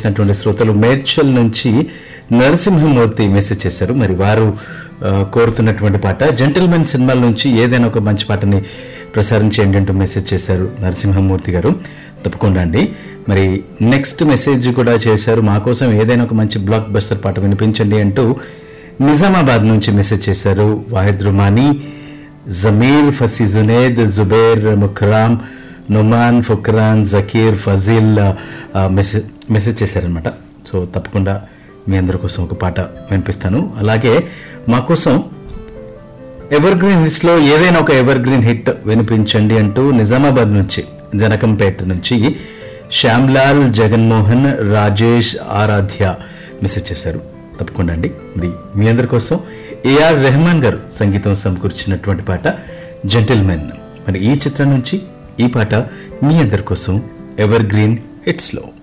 చేసినటువంటి శ్రోతలు మేడ్చల్ నుంచి నరసింహమూర్తి మెసేజ్ చేశారు మరి వారు ఆ, కోరుతున్నటువంటి పాట జెంటిల్మెన్ సినిమాల నుంచి ఏదైనా ఒక మంచి పాటని ప్రసారం చేయండి అంటూ మెసేజ్ చేశారు నరసింహమూర్తి గారు తప్పకుండా అండి మరి నెక్స్ట్ మెసేజ్ కూడా చేశారు మా కోసం ఏదైనా ఒక మంచి బ్లాక్ బస్టర్ పాట వినిపించండి అంటూ నిజామాబాద్ నుంచి మెసేజ్ చేశారు వాహిద్ రుమానీ జమీర్ ఫసీ జునేద్ జుబేర్ ముఖరామ్ నుమాన్ ఫుక్రాన్ జకీర్ ఫజీల్ ఆ, మెసేజ్ మెసేజ్ చేశారనమాట సో తప్పకుండా మీ అందరి కోసం ఒక పాట వినిపిస్తాను అలాగే మా కోసం ఎవర్ గ్రీన్ హిట్స్ లో ఏదైనా ఒక ఎవర్ గ్రీన్ హిట్ వినిపించండి అంటూ నిజామాబాద్ నుంచి జనకంపేట నుంచి శ్యామ్లాల్ జగన్మోహన్ రాజేష్ ఆరాధ్య మెసేజ్ చేశారు తప్పకుండా అండి మరి మీ అందరి కోసం ఏఆర్ రెహమాన్ గారు సంగీతం సమకూర్చినటువంటి పాట జెంటిల్మెన్ మరి ఈ చిత్రం నుంచి ఈ పాట మీ అందరి కోసం ఎవర్ గ్రీన్ హిట్స్ లో